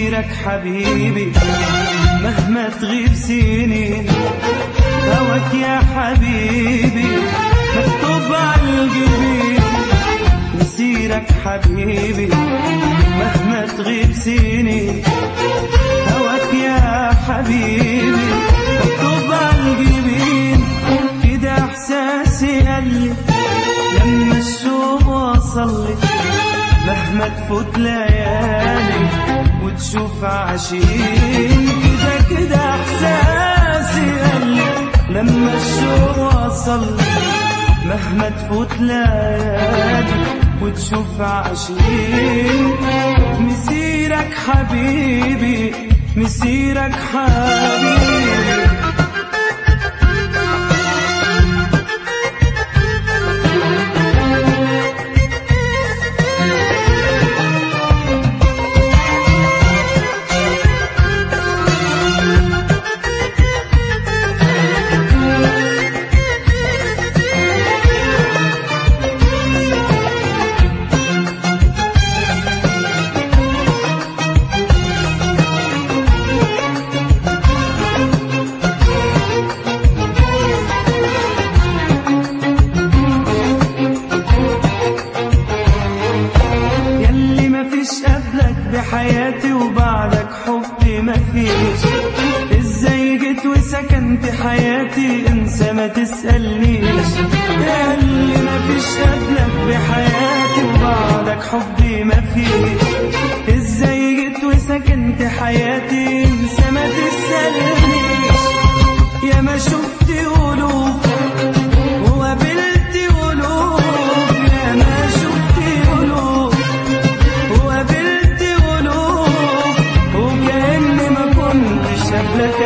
مسيرك حبيبي مهما تغيب سنين هواك يا حبيبي مكتوب على الجبين مسيرك حبيبي مهما تغيب سنين هواك يا حبيبي مكتوب على الجبين كده احساسي قلي لما الشوق وصل لي مهما تفوت ليالي وتشوف عشيق كده كده احساسي قلي لما الشوق وصل لي مهما تفوت ليالي وتشوف عشيق مسيرك حبيبي مسيرك حبيبي يلي مفيش قبلك بحياتي وبعدك حبي مفيش ازاي جيت وسكنت حياتي انسى ما تسألنيش يلي مفيش قبلك بحياتي وبعدك حبي مفيش ازاي جيت وسكنت حياتي انسى ما تسألنيش يا ما شفت قلوب وقابلت قلوب يا ما شفت قلوب وقابلت قلوب وكأني ما كنتش قبلك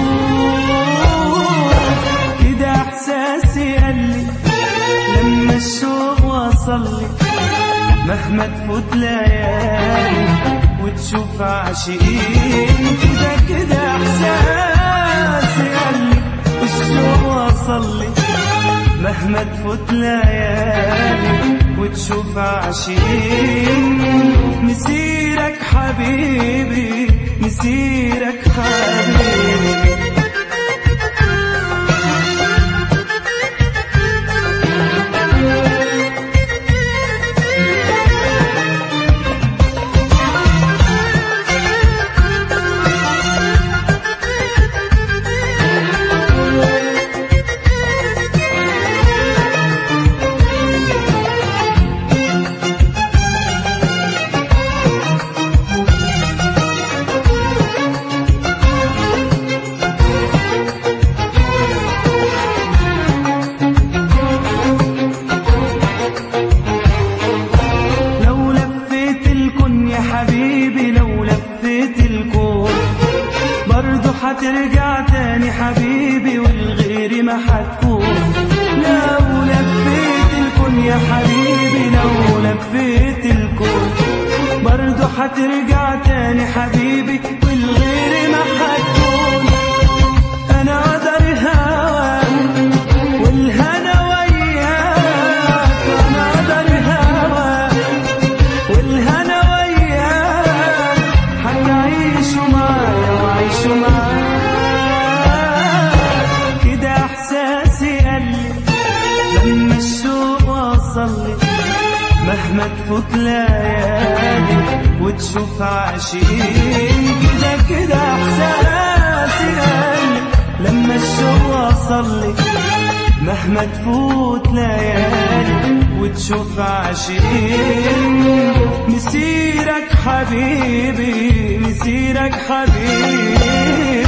اشوف كده احساسي قالي لما الشوق وصل لي مهما تفوت ليالي وتشوف عاشقين كده كده احساسي قالي الشوق وصل لي مهما تفوت ليالي وتشوف عاشقين مسيرك حبيبي مسيرك حبيبي لو لفيت الكون يا حبيبي لو لفيت الكون برضو هترجع تاني حبيبي والغير ما هتكون لو لفيت الكون يا حبيبي لو لفيت الكون برضو هترجع تاني حبيبي والغير ما هتكون انا قدر هواك والهنا وياك انا قدر هواك والهنا وياك هتعيشوا معايا وعيشوا معاك كده احساسي قالي لما الشوق وصل لي مهما تفوت ليالي وتشوف عاشقين كده كده احساسي قالي لما الشوق وصل لي مهما تفوت ليالي وتشوف عاشقين مسيرك حبيبي مسيرك حبيبي